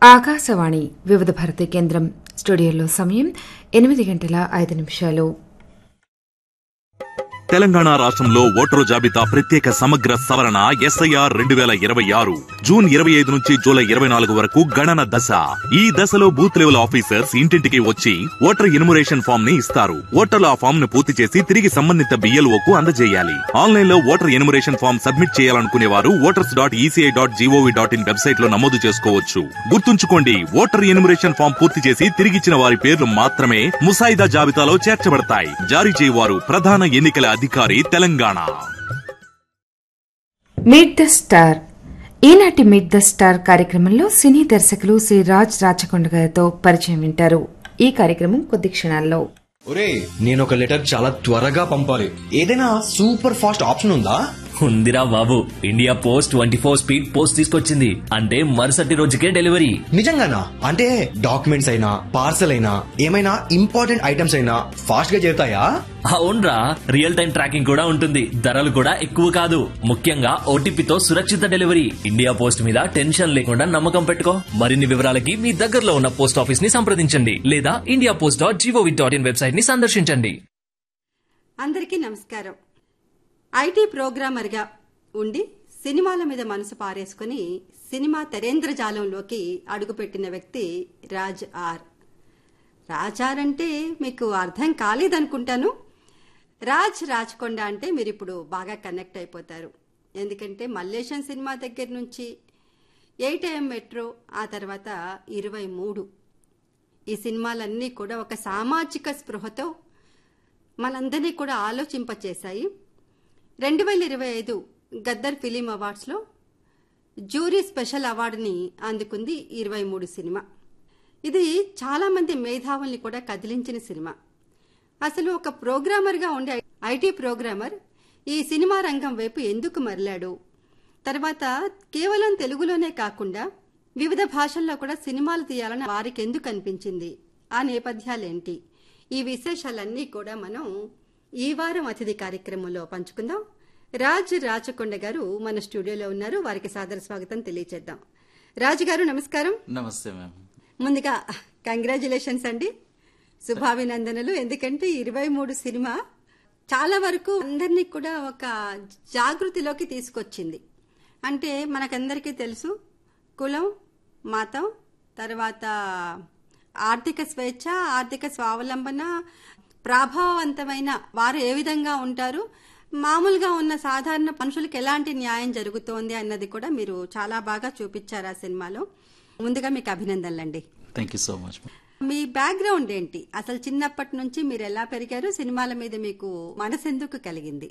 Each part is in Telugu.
ఆకాశవాణి వివిధ భారతి కేంద్రం స్టూడియోలో సమయం ఎనిమిది గంటల ఐదు నిమిషాలు తెలంగాణ రాష్ట్రంలో ఓటరు జాబితా ప్రత్యేక సమగ్ర సవరణ ఎస్ఐఆర్ రెండు వేల ఇరవై ఆరు జూన్ ఇరవై ఐదు నుంచి జూలై ఇరవై నాలుగు వరకు గణన దశ ఈ దశలో బూత్ లెవెల్ ఆఫీసర్స్ ఇంటింటికి వచ్చి ఓటర్ ఇన్మురేషన్ ఫామ్ ని ఇస్తారు ఓటర్లు ఆ ఫామ్ ను పూర్తి చేసి తిరిగి సంబంధిత బిఎల్ఓ కు అందజేయాలి ఆన్లైన్ లో ఓటర్ ఇన్మురేషన్ ఫామ్ సబ్మిట్ చేయాలనుకునే వారు voters dot ECI dot GOV dot in website లో నమోదు చేసుకోవచ్చు గుర్తుంచుకోండి ఓటర్ ఇన్మురేషన్ ఫామ్ పూర్తి చేసి తిరిగిచ్చిన వారి పేర్లు మాత్రమే ముసాయిదా జాబితాలో చేర్చబడతాయి జారీ చేయవారు ప్రధాన ఎన్నికల అధికారి తెలంగాణ మీట్ ద స్టార్ ఈనాటి మీట్ ద స్టార్ కార్యక్రమంలో సినీ దర్శకులు శ్రీ రాజ్ రాచకొండ గారితో పరిచయం వింటారు ఈ కార్యక్రమం కొద్ది క్షణాల్లో ఒరే నేను ఒక లెటర్ చాలా త్వరగా పంపాలి ఏదైనా సూపర్ ఫాస్ట్ ఆప్షన్ ఉందా ఉందిరా బాబు India post twenty four speed post తీసుకొచ్చింది అంటే మరుసటి రోజుకే డెలివరీ నిజంగానా అంటే డాక్యుమెంట్స్ అయినా పార్సల్ అయినా ఏమైనా ఇంపార్టెంట్ ఐటమ్స్ అయినా ఫాస్ట్ గా చేరుతాయా అవునరా రియల్ టైం ట్రాకింగ్ కూడా ఉంటుంది ధరలు కూడా ఎక్కువ కాదు ముఖ్యంగా ఓటీపీతో సురక్షిత డెలివరీ ఇండియా పోస్ట్ మీద టెన్షన్ లేకుండా నమ్మకం పెట్టుకో మరిన్ని వివరాలకి మీ దగ్గరలో ఉన్న పోస్ట్ ఆఫీస్ ని సంప్రదించండి లేదా India post dot GOV dot in website ని సందర్శించండి అందరికీ నమస్కారం ఐటీ ప్రోగ్రామర్గా ఉండి సినిమాల మీద మనసు పారేసుకుని సినిమా తెరేంద్రజాలంలోకి అడుగుపెట్టిన వ్యక్తి రాజ్ ఆర్ రాజ్ ఆర్ అంటే మీకు అర్థం కాలేదనుకుంటాను రాజ్ రాచకొండ అంటే మీరు ఇప్పుడు బాగా కనెక్ట్ అయిపోతారు ఎందుకంటే మల్లేశం సినిమా దగ్గర నుంచి ఎయిట్ ఏఎం మెట్రో ఆ తర్వాత ఇరవై మూడు ఈ సినిమాలన్నీ కూడా ఒక సామాజిక స్పృహతో మనందరినీ కూడా ఆలోచింపచేశాయి రెండు వేల ఇరవై ఐదు గద్దర్ ఫిలిం అవార్డ్స్లో జ్యూరీ స్పెషల్ అవార్డుని అందుకుంది ఇరవై మూడు సినిమా ఇది చాలామంది మేధావుల్ని కూడా కదిలించిన సినిమా అసలు ఒక ప్రోగ్రామర్గా ఉండే ఐటీ ప్రోగ్రామర్ ఈ సినిమా రంగం వైపు ఎందుకు మరలాడు తర్వాత కేవలం తెలుగులోనే కాకుండా వివిధ భాషల్లో కూడా సినిమాలు తీయాలని వారికి ఎందుకు అనిపించింది ఆ నేపథ్యాలేంటి ఈ విశేషాలన్నీ కూడా మనం ఈ వారం అతిథి కార్యక్రమంలో పంచుకుందాం రాజ్ రాచకొండ గారు మన స్టూడియోలో ఉన్నారు వారికి సాదర స్వాగతం తెలియచేద్దాం రాజు గారు నమస్కారం నమస్తే మ్యామ్ ముందుగా కంగ్రాచులేషన్స్ అండి శుభాభినందనలు ఎందుకంటే ఇరవై మూడు సినిమా చాలా వరకు అందరినీ కూడా ఒక జాగృతిలోకి తీసుకొచ్చింది అంటే మనకందరికీ తెలుసు కులం మతం తర్వాత ఆర్థిక స్వేచ్ఛ ఆర్థిక స్వావలంబన ప్రభావవంతమైన వారు ఏ విధంగా ఉంటారు మామూలుగా ఉన్న సాధారణ మనుషులకు ఎలాంటి న్యాయం జరుగుతోంది అన్నది కూడా మీరు చాలా బాగా చూపించారు ఆ సినిమాలో ముందుగా మీకు అభినందనలండి థ్యాంక్ యూ సో మచ్ మీ బ్యాక్గ్రౌండ్ ఏంటి అసలు చిన్నప్పటి నుంచి మీరు ఎలా పెరిగారు సినిమాల మీద మీకు మనసెందుకు కలిగింది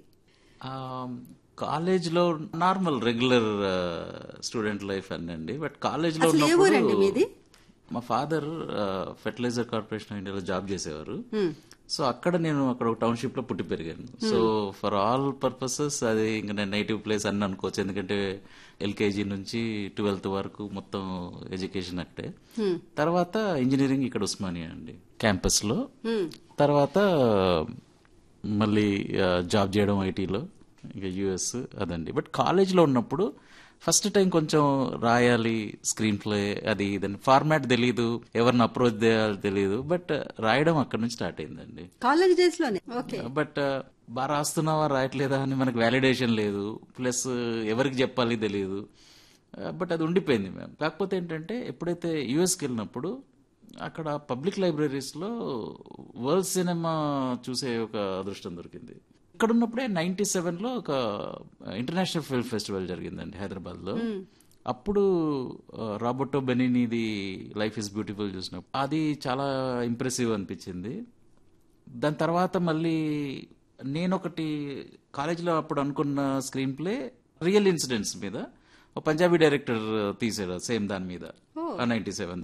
కాలేజ్లో నార్మల్ రెగ్యులర్ స్టూడెంట్ లైఫ్ అనండి బట్ కాలేజ్లో అసలు ఏ ఊరండి మీది? మా ఫాదర్ ఫెర్టిలైజర్ కార్పొరేషన్ ఆఫ్ ఇండియాలో జాబ్ చేసేవారు సో అక్కడ నేను అక్కడ ఒక టౌన్షిప్ లో పుట్టి పెరిగాను సో ఫర్ ఆల్ పర్పసెస్ అది ఇంకా నేను నేటివ్ ప్లేస్ అని అనుకోవచ్చు ఎందుకంటే ఎల్కేజీ నుంచి ట్వెల్త్ వరకు మొత్తం ఎడ్యుకేషన్ అక్కడే తర్వాత ఇంజనీరింగ్ ఇక్కడ ఉస్మానియా అండి క్యాంపస్ లో తర్వాత మళ్ళీ ఆ, జాబ్ చేయడం ఐటీలో ఇంకా యుఎస్ అదండి బట్ కాలేజ్లో ఉన్నప్పుడు ఫస్ట్ టైం కొంచెం రాయాలి స్క్రీన్ ప్లే అది ఇదని ఫార్మాట్ తెలియదు ఎవరిని అప్రోచ్ చేయాలి తెలియదు బట్ రాయడం అక్కడ నుంచి స్టార్ట్ అయిందండి కాలేజ్ డేస్ లోనే ఓకే బట్ బాగా రాస్తున్నావా రాయట్లేదా అని మనకు వ్యాలిడేషన్ లేదు ప్లస్ ఎవరికి చెప్పాలి తెలియదు బట్ అది ఉండిపోయింది మ్యామ్ కాకపోతే ఏంటంటే ఎప్పుడైతే యుఎస్కి వెళ్ళినప్పుడు అక్కడ పబ్లిక్ లైబ్రరీస్లో వరల్డ్ సినిమా చూసే ఒక అదృష్టం దొరికింది ఇక్కడ ఉన్నప్పుడే నైన్టీ సెవెన్లో ఒక ఇంటర్నేషనల్ ఫిల్మ్ ఫెస్టివల్ జరిగిందండి హైదరాబాద్లో అప్పుడు ఆ, రాబర్టో బెనినీది లైఫ్ ఇస్ బ్యూటిఫుల్ చూసినప్పుడు అది చాలా ఇంప్రెసివ్ అనిపించింది దాని తర్వాత మళ్ళీ నేను ఒకటి కాలేజీలో అప్పుడు అనుకున్న స్క్రీన్ ప్లే రియల్ ఇన్సిడెంట్స్ మీద ఒక పంజాబీ డైరెక్టర్ తీసాడు సేమ్ దాని మీద నైన్టీ సెవెన్